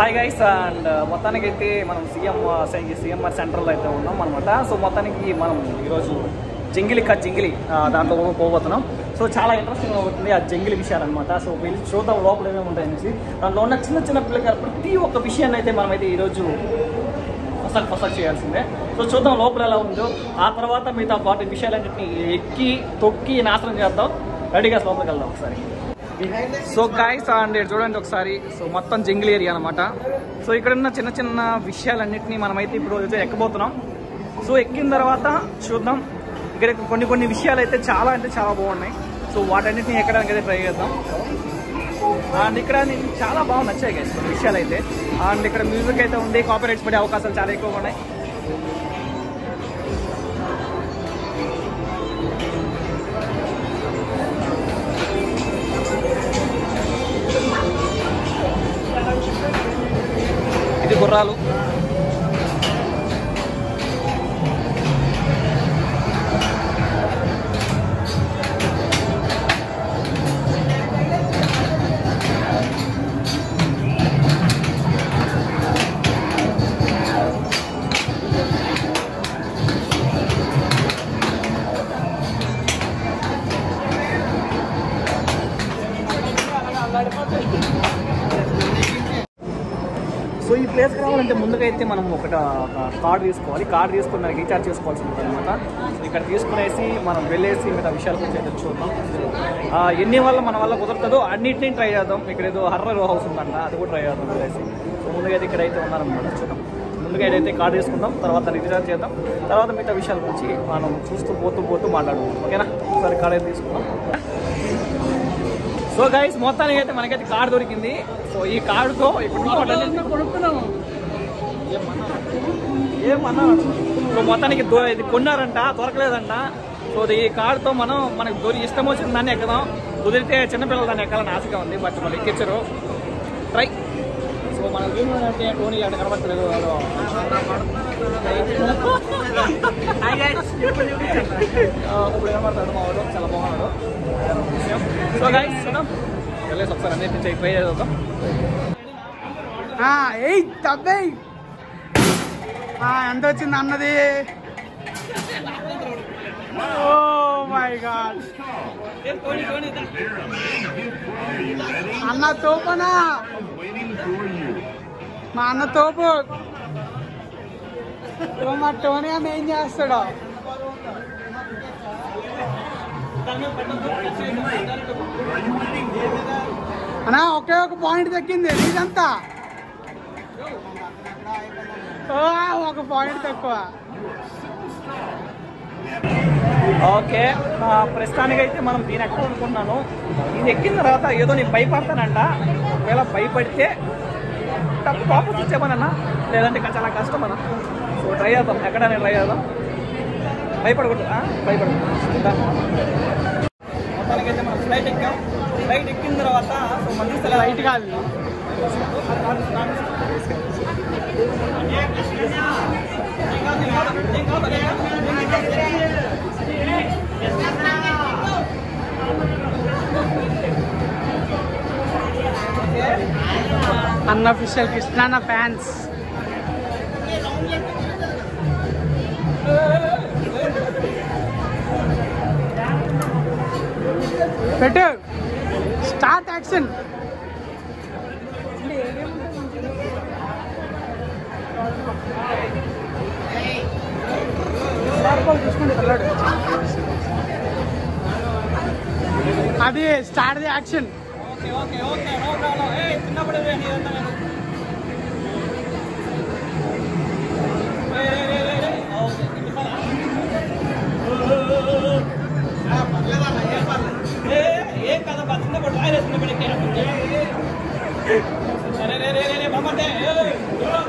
Hi guys and మొత్తానికి అయితే మనం సీఎం సీఎంఆర్ సెంటర్లో అయితే ఉన్నాం అనమాట సో మొత్తానికి మనం ఈరోజు జంగిలి కా జంగిలి ఆ, దాంట్లో పోబోతున్నాం సో చాలా ఇంట్రెస్టింగ్ అవుతుంది ఆ జంగిలి విషయాలు అనమాట సో వెళ్ళి చూద్దాం లోపల ఏమేమి ఉంటాయనేసి దాంట్లో ఉన్న చిన్న చిన్న పిల్లలు ప్రతి ఒక్క విషయాన్ని అయితే మనమైతే ఈరోజు ఫసక్ ఫసక్ చేయాల్సిందే సో చూద్దాం లోపల ఎలా ఉందో ఆ తర్వాత మిగతా వాటి విషయాలన్నింటినీ ఎక్కి తొక్కి నాశనం చేద్దాం రెడీగా లోపలికి వెళ్దాం ఒకసారి సో గాయస్ అండ్ ఇక్కడ చూడండి ఒకసారి సో మొత్తం జంగిల్ ఏరియా అనమాట సో ఇక్కడ ఉన్న చిన్న చిన్న విషయాలన్నింటినీ మనమైతే ఇప్పుడు అయితే ఎక్కబోతున్నాం సో ఎక్కిన తర్వాత చూద్దాం ఇక్కడ కొన్ని కొన్ని విషయాలు అయితే చాలా అంటే చాలా బాగున్నాయి సో వాటన్నిటిని ఎక్కడానికి అయితే ట్రై చేద్దాం అండ్ ఇక్కడ నీకు చాలా బాగా నచ్చాయి గైస్ కొన్ని విషయాలు అయితే అండ్ ఇక్కడ మ్యూజిక్ అయితే ఉంది కాపీరైట్స్ పడే అవకాశాలు చాలా ఎక్కువగా ఉన్నాయి ఇది గుర్రాలు సో ఈ ప్లేస్కి రావాలంటే ముందుకైతే మనం ఒకట ఒక కార్డు తీసుకోవాలి కార్డు తీసుకుని మనకి రీఛార్జ్ చేసుకోవాల్సి ఉంటుంది అనమాట ఇక్కడ తీసుకునేసి మనం వెళ్ళేసి మిగతా విషయాల గురించి అయితే చూద్దాం ఆ, ఎన్ని వల్ల మన వల్ల కుదరతుందో అన్నింటినీ ట్రై చేద్దాం ఇక్కడ ఏదో హర్రర్ హౌస్ ఉందంట అది కూడా ట్రై చేద్దాం వెళ్ళేసి సో ముందుగా అయితే ఇక్కడైతే ఉన్నారనమాట చూద్దాం ముందుగా ఏదైతే కార్డు తీసుకుందాం తర్వాత రీఛార్జ్ చేద్దాం తర్వాత మిగతా విషయాల గురించి మనం చూస్తూ పోతూ పోతూ మాట్లాడుకుందాం ఓకేనా ఒకసారి కార్డు అయితే తీసుకుందాం సో గైస్ మొత్తానికి అయితే మనకైతే కార్డు దొరికింది సో ఈ కార్డుతో ఇప్పుడు ఇంకోటి కొనుక్కున్నాము ఏమన్నా సో మొత్తానికి దొ- ఇది కొన్నారంట దొరకలేదంట సో ఈ కార్డుతో మనం మనకు దొరి ఇష్టం వచ్చిన దాన్ని ఎక్కదాం కుదిరితే చిన్నపిల్లలు దాన్ని ఎక్కాలని ఆశగా ఉంది బట్ వాళ్ళు ఎక్కించరు ట్రై సో మన రూమ్ అంటే టోనీ అక్కడ కనబడతలేదు వాడు. ఆ, ఇప్పుడు కనబడతాడు మా వాడు చాలా బాగున్నాడు అదొక విషయం సో గైస్ చూద్దాం వెళ్ళేసి ఒకసారి అన్నిటి ట్రై చేద్దాం ఏయ్ తబ్బేయ్ ఎంత వచ్చింది అన్నది ఓ మై గాడ్ అన్న తోపనా మా అన్న తోపు ఓ మా టోనీ అన్న ఏం చేస్తాడో అన్నా ఒకే ఒక పాయింట్ దక్కింది నీదంతా ఓ, ఒక పాయింట్ తక్కువ ఓకే ఆ, ప్రస్తుతానికైతే మనం దీని ఎక్కడ అనుకుంటున్నాను ఇది ఎక్కిన తర్వాత ఏదో నేను భయపడతానంట ఒకవేళ భయపడితే తప్పు వాపస్ ఇచ్చేమనన్నా లేదంటే ఇంకా చాలా కష్టం అన్న సో ట్రై చేద్దాం ఎక్కడైనా ట్రై చేద్దాం భయపడకూడదు ఆ? భయపడకూడదు చూద్దాం. మొత్తానికైతే మనం ఫ్లైట్ ఎక్కాం ఫ్లైట్ ఎక్కిన తర్వాత సో మళ్ళీ లైట్ కాదు అన్అఫిషియల్ కృష్ణాన ఫ్యాన్స్ పెట్టు స్టార్ట్ యాక్షన్ అది start the action okay okay okay no problem ఏ చిన్నప్పుడు ఇదంతా నేను రే, రే, రే, రే, రే. ఓకే, ఇది పద. ఏ, ఏం కదబ్బా చిన్నప్పుడు రాయలు చిన్నప్పుడు ఎక్కాను రే, రే, రే, రే, రే, బొమ్మంటే ఏ, దూరం,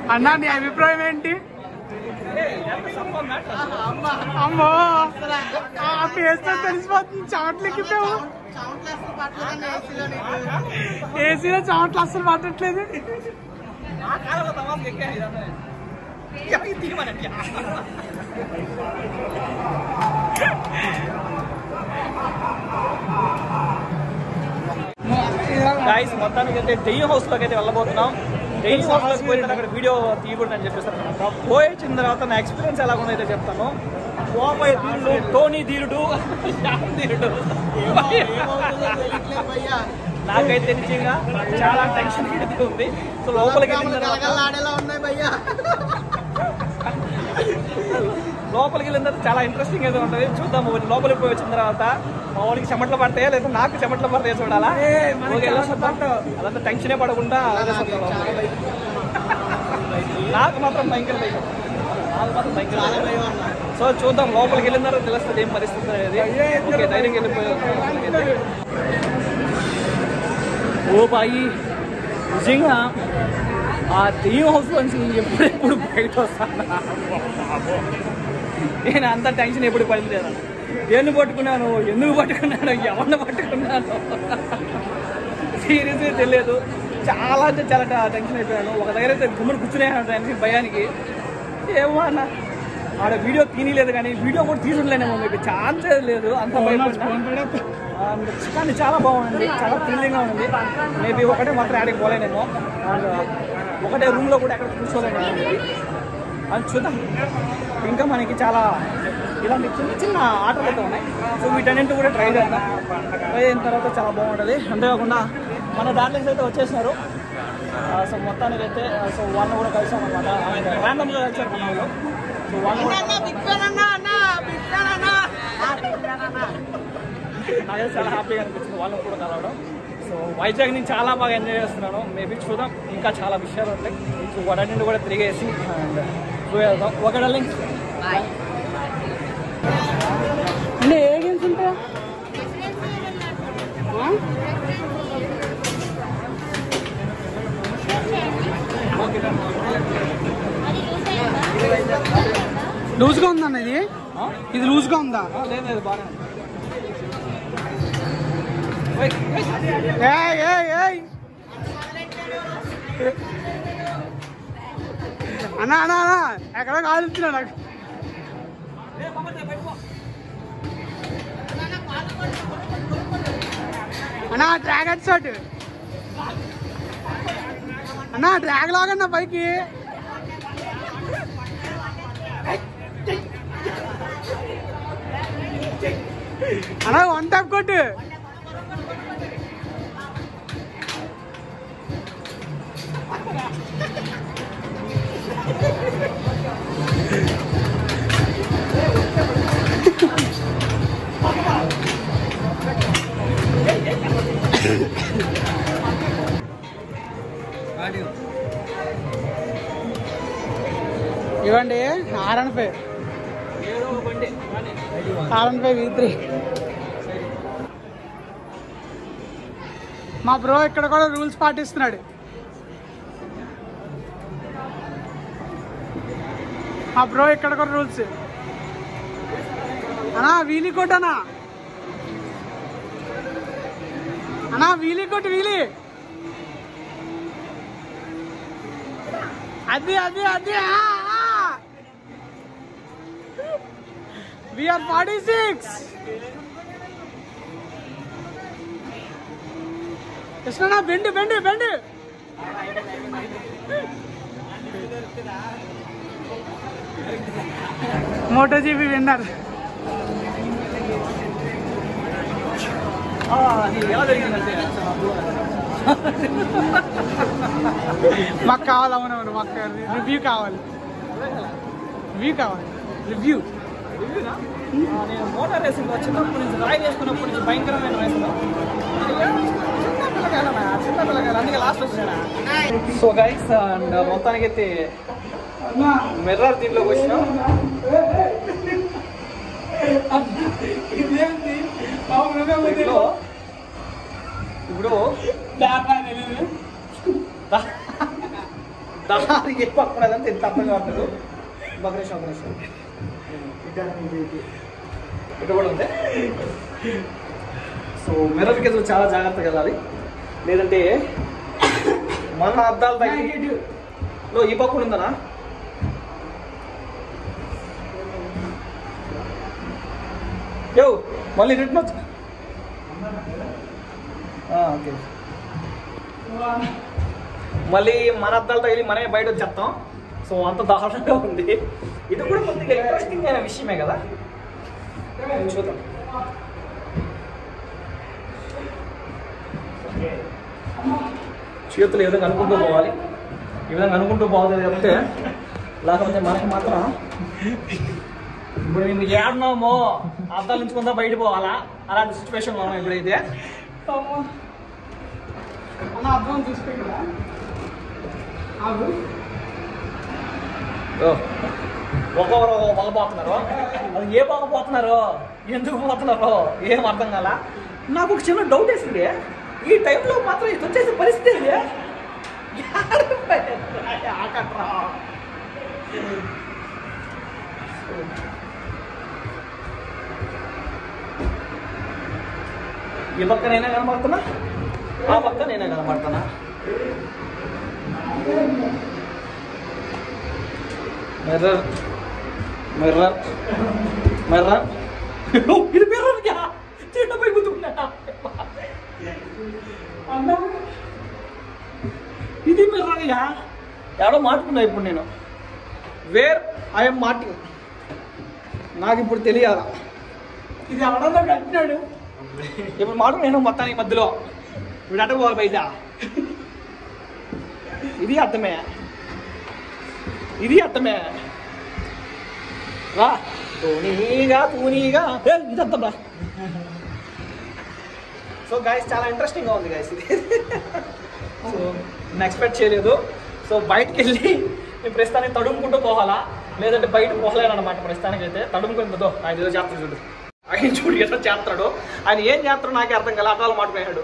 అన్నా నీ అభిప్రాయం ఏంటి అమ్మో ఆ ఫేస్ తో తెలిసిపోతుంది చెమటలు ఎక్కిపోయావు ఏసీలో చెమటలు అస్సలు పట్టట్లేదు గాయస్ మొత్తానికి అయితే దెయ్యం హౌస్ లోకి అయితే వెళ్ళబోతున్నాం దెయ్యం హౌస్ లోకి పోయిన అక్కడ వీడియో తీయకూడదు అని చెప్పేసి అనమాట పోయి వచ్చిన తర్వాత నా ఎక్స్పీరియన్స్ ఎలా ఉందో అయితే చెప్తాను ఓమయ్య ధీరుడు టోనీ ధీరుడు శ్యామ్ ధీరుడు నాకైతే నిజంగా చాలా టెన్షన్ అయితే ఉంది సో లోపలికి వెళ్ళిన తర్వాత లోపలికి వెళ్ళిన తర్వాత చాలా ఇంట్రెస్టింగ్ అయితే ఉంటుంది చూద్దాం లోపలికి పోయి వచ్చిన తర్వాత మా వాడికి చెమట్లు పడతాయా లేదా నాకు చెమట్లు పడతాయా చూడాలా ఓకే, వెళ్ళొస్తాం. అదంతా టెన్షనే పడకుండా వెళ్ళొస్తాం లోపలికి. నాకు మాత్రం భయంకర భయం నాకు మాత్రం భయంకర భయం. సో చూద్దాం లోపలికి వెళ్ళిన తర్వాత తెలుస్తుంది ఏం పరిస్థితి అనేది ఓకే ధైర్యంగా వెళ్ళిపోయాం ఓ బాయి నిజంగా ఆ దెయ్యం హౌస్ నుంచి ఎప్పుడెప్పుడు బయట వస్తాను నేను అంత టెన్షన్ ఎప్పుడు పడింది దేన్ని పట్టుకున్నాను ఎందుకు పట్టుకున్నాను ఎవరిని పట్టుకున్నాను సీరియస్గా తెలియదు చాలా అంటే చాలా ట- టెన్షన్ అయిపోయాను ఒక దగ్గర అయితే గుమ్మడి కూర్చునే టెన్షన్ భయానికి ఏమో అన్న ఆడ వీడియో తీయలేదు కానీ వీడియో కూడా తీసుకులేనేమో మీకు ఛాన్స్ లేదు అంత భయపడ్డా అండ్ కానీ చాలా బాగుంది చాలా థ్రిల్లింగ్గా ఉంది మేబీ ఒకటే మాత్రం ఆడికి పోలేనేమో అండ్ ఒకటే రూమ్లో కూడా ఎక్కడ కూర్చోలేనేమో మేబీ అది చూద్దాం ఇంకా మనకి చాలా ఇలాంటి చిన్న చిన్న ఆటలు అయితే ఉన్నాయి సో వీటన్నింటి కూడా ట్రై చేద్దాం ట్రై అయిన తర్వాత చాలా బాగుంటుంది అంతేకాకుండా మన డార్లింగ్స్ అయితే వచ్చేసినారు ఆ, సో మొత్తానికి అయితే ఆ, సో వాళ్ళని కూడా కలిసాం అనమాట ర్యాండమ్గా కలిసారు మన వాళ్ళు సో వాళ్ళని కూడా నాకైతే చాలా హ్యాపీగా అనిపించింది వాళ్ళని కూడా కలవడం సో వైజాగ్ నుంచి చాలా బాగా ఎంజాయ్ చేస్తున్నాను మేబీ చూద్దాం ఇంకా చాలా విషయాలు ఉంటాయి సో వాటన్నింటి కూడా తిరిగేసి అండ్ చూద్దాం ఒక డార్లింగ్ అంటే ఏ గేమ్స్ ఉంటాయా ఆ? లూజ్గా ఉందన్న ఇది ఇది లూజ్గా ఉందా లేదు లేదు బాగానే ఉంది. ఓయ్, ఓయ్. ఏయ్ ఏయ్ ఏయ్ అన్నా అన్నా అన్నా ఎక్కడ కాలుతున్నా నాకు అన్నా డ్రాగన్ షాట్ అన్నా డ్రాగ్ లాగన్నా పైకి అన్నా వన్ టాప్ కొట్టు ఇవ్వండి ఆర్ఎన్ ఫైవ్ ఏదో ఒక బండి కానీ ఆర్ఎన్ ఫైవ్ వీ త్రీ మా బ్రో ఇక్కడ కూడా రూల్స్ పాటిస్తున్నాడు మా బ్రో ఇక్కడ కూడా రూల్స్ అన్నా వీలీ కొట్టు అన్నా అన్నా వీలీ కొట్టు వీలీ అది అది అది VR forty six Krishna bend bend bend moto GP winner ఆ, అది ఎలా జరిగిందంటే మాకు కావాలి అవునవును మాకు రివ్యూ కావాలి రివ్యూ కావాలి రివ్యూ రివ్యూనా? ఆ, నేను మోటార్ రేసింగ్ చిన్నప్పటి నుంచి రాయి వేసుకున్నప్పటి నుంచి భయంకరమైన రేసింగ్ చిన్న పిల్లకాయలనా చిన్న పిల్లకాయలు అందుకే లాస్ట్ వచ్చాడా సో గైస్ అండ్ మొత్తానికి అయితే మిర్రర్ దీంట్లోకి వచ్చినాం దీంట్లో ఇప్పుడు దానికి ఏ పక్కన ఎంత అర్థం కావట్లేదు ఒక నిమిషం ఒక నిమిషం ఇక్కడ కూడా ఉంది సో మిర్రర్కి ఎదురు చాలా జాగ్రత్తగా వెళ్ళాలి లేదంటే మన అద్దాలు తగ్గి లో ఈ పక్కన ఉందనా యో మళ్ళీ రిటర్న్ వచ్చి ఆ, ఓకే మళ్ళీ మన అద్దాలు తగిలి మనమే బయట వచ్చేస్తాం సో అంత దారుణంగా ఉంది ఇది కూడా కొద్దిగా ఇంట్రెస్టింగ్ అయిన విషయమే కదా చూద్దాం చేతులు ఏ విధంగా అనుకుంటూ పోవాలి ఈ విధంగా అనుకుంటూ పోవాలి చెప్తే లేకపోతే మనకి మాత్రం ఇప్పుడు మేము ఏడున్నామో అద్దాలు ఉంచుకుందా బయట పోవాలా అలాంటి సిచ్యువేషన్లో ఉన్నాం ఇప్పుడైతే అన్న అర్థం చూసుకోకుండా ఆగు ఓ, ఒక్కొక్కరు ఒక్కొక్క పొగ పోతున్నారు అది ఏ పొగ పోతున్నారు ఎందుకు పోతున్నారు ఏం అర్థం కాల నాకు ఒక చిన్న డౌట్ వేసింది ఈ టైంలో మాత్రం ఇది వచ్చేసే పరిస్థితి ఏంది? యాడికి పోయారు? ఆకట్రా. ఈ పక్క నేనే కనబడుతున్నా ఆ పక్క నేనే కనబడుతున్నా మిర్రర్ మిర్రర్ మిర్రర్ ఇది మిర్రర్ క్యా చిన్న పోయి గుద్దుకున్నా అన్నా ఇది మిర్రర్ యా ఎవడో మాట్లాడుకున్నా ఇప్పుడు నేను వేర్ ఐఎమ్ మార్టింగ్ నాకు ఇప్పుడు తెలియాలా ఇది ఎవడన్నా కట్టినాడు ఇప్పుడు మాట నేను మొత్తానికి మధ్యలో ఇప్పుడు అటు పోవాలి బయట ఇది అర్థమే ఇది అర్థమే రా తూనీగా తూనీగా ఏ, ఇది అర్థం రా సో గాయస్ చాలా ఇంట్రెస్టింగ్గా ఉంది గాయస్ ఇది సో నేను ఎక్స్పెక్ట్ చేయలేదు సో బయటికి వెళ్ళి నేను ప్రస్తుతానికి తడుముకుంటూ పోవాలా లేదంటే బయట పోలేను అనమాట ప్రస్తుతానికి అయితే తడుముకుంటుందో ఆయన ఏదో చేస్తాడు చూడు ఆయన చూడు ఏదో చేస్తాడు ఆయన ఏం చేస్తాడో నాకే అర్థం కాలే అర్థాలు మాట్లాడాడు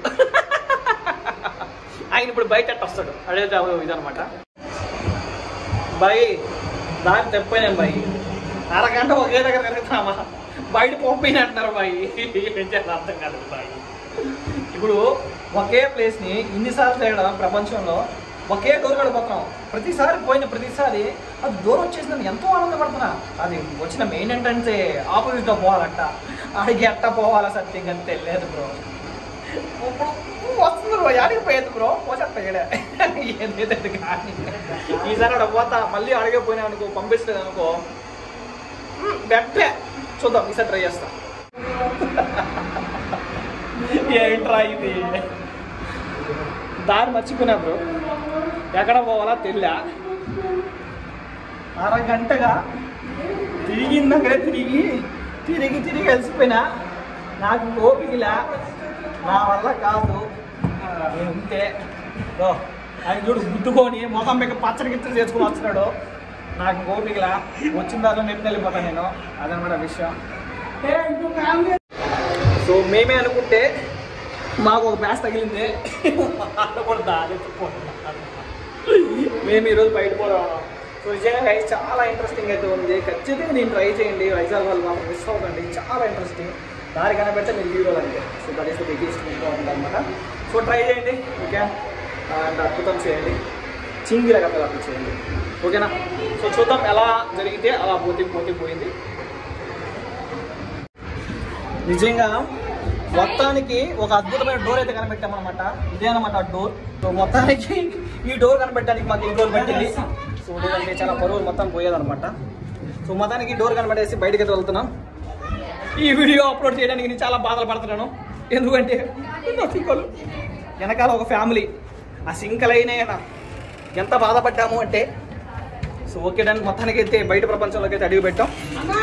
ఆయన ఇప్పుడు బయట ఎట్ట వస్తాడు అదే ఇదనమాట బాయ్ దారి తెప్పోయినాం బాయ్ అరగంట ఒకే దగ్గర తిరుగుతున్నామా బయట పోపోయినా అంటున్నారు బాయ్ ఏం చేయాలి అర్థం కాదు బాయ్ ఇప్పుడు ఒకే ప్లేస్ని ఇన్నిసార్లు తిరగడం ప్రపంచంలో ఒకే డోర్ గడిపోతున్నాం ప్రతిసారి పోయిన ప్రతిసారి అది దూరం వచ్చేసిన ఎంతో ఆనందపడుతున్నా అది వచ్చిన మెయిన్ ఎంట్రన్సే ఆపోజిట్గా పోవాలంట అడిగి ఎట్ట పోవాలా సత్యం కానీ తెలియదు బ్రో ఇప్పుడు వస్తుంది బ్రో యాడికి పోయేది బ్రో పోసేస్తా ఈడ ఏదైతే కానీ ఈసారి అక్కడ పోతా మళ్ళీ అడిగే పోయినా అనుకో పంపిస్తుంది అనుకో బెట్టే చూద్దాం ఈసారి ట్రై చేస్తా ఏంట్రా ఇది దారి మర్చిపోయినా బ్రో ఎక్కడ పోవాలా తెలియా అరగంటగా తిరిగిందక్కడే తిరిగి తిరిగి తిరిగి కలిసిపోయినా నాకు ఓపికలా నా వల్ల కాదు నేను ఉంటే ఓ, ఆయన చూడు గుద్దుకొని మొఖం మీద పచ్చడి గిచ్చడి చేసుకుని వస్తున్నాడు నాకు ఓపికలా వచ్చిన దాంట్లో నెట్టి వెళ్ళిపోతాను నేను అదనమాట విషయం ఏ ఇంకో ఫ్యామిలీ సో మేమే అనుకుంటే మాకు ఒక బ్యాస్ తగిలింది వాళ్ళు కూడా దాని మేము ఈరోజు బయట పోదాం సో నిజంగా guys చాలా ఇంట్రెస్టింగ్ అయితే ఉంది ఖచ్చితంగా నేను ట్రై చేయండి వైజాగ్ వాళ్ళు మాకు మిస్ అవ్వకండి చాలా ఇంట్రెస్టింగ్ దారి కనబెడితే మీరు హీరోలు అంతే so that is the biggest important అనమాట సో ట్రై చేయండి ఓకే అండ్ అద్భుతం చేయండి చింగిల కథలు అప్పుడు చేయండి ఓకేనా సో చూద్దాం ఎలా జరిగితే అలా పోతే పోతే పోయింది నిజంగా మొత్తానికి ఒక అద్భుతమైన డోర్ అయితే కనిపెట్టామన్నమాట ఇదే అనమాట ఆ డోర్ సో మొత్తానికి ఈ డోర్ కనిపెట్టడానికి మాకు ఈ డోర్ పెట్టింది సో లేదంటే చాలా పరువులు మొత్తం పోయేదన్నమాట సో మొత్తానికి డోర్ కనిపెట్టేసి బయటకి అయితే వెళ్తున్నాం ఈ వీడియో అప్లోడ్ చేయడానికి నేను చాలా బాధలు పడుతున్నాను ఎందుకంటే ఎన్నో సింకలు వెనకాల ఒక ఫ్యామిలీ ఆ సింకలైన ఎంత బాధపడ్డాము అంటే సో ఓకే దానికి మొత్తానికి అయితే బయట ప్రపంచంలోకి అయితే అడుగు పెట్టాం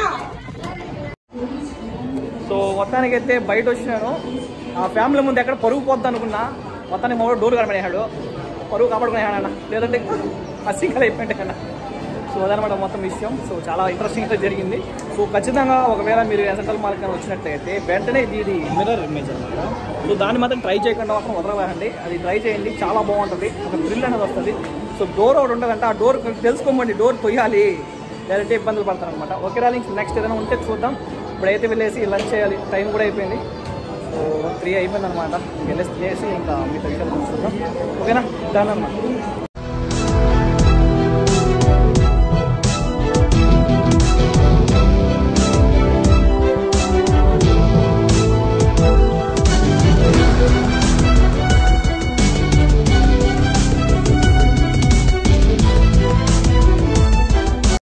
సో మొత్తానికి అయితే బయట వచ్చినాను ఆ ఫ్యామిలీ ముందు ఎక్కడ పరుగు పోద్ది అనుకున్నా మొత్తానికి మా డోర్ కనబడేశాడు పరుగు కాపాడుకునేవాడన్న లేదంటే అసింకలు అయిపోయింటే కన్నా సో అదనమాట మొత్తం విషయం సో చాలా ఇంట్రెస్టింగ్ అయితే జరిగింది సో ఖచ్చితంగా ఒకవేళ మీరు ఎసెంటల్ మార్క్ అని వచ్చినట్లయితే వెంటనే ఇది ఇది మిర్రర్ ఇమేజ్ అనమాట సో దాన్ని మాత్రం ట్రై చేయకుండా మాత్రం వదలవేయండి అది ట్రై చేయండి చాలా బాగుంటుంది ఒక థ్రిల్ అనేది వస్తుంది సో డోర్ ఒకటి ఉంటుందంట ఆ డోర్ తెలుసుకోమండి డోర్ తొయ్యాలి లేదంటే ఇబ్బందులు పడతారు అనమాట ఓకే డార్లింగ్స్ నెక్స్ట్ ఏదైనా ఉంటే చూద్దాం ఇప్పుడైతే వెళ్ళేసి లంచ్ చేయాలి టైం కూడా అయిపోయింది సో త్రీ అయిపోయింది అనమాట వెళ్ళేసి చేసి ఇంకా మీతో విషయాలు చూద్దాం ఓకేనా దాని అన్నమాట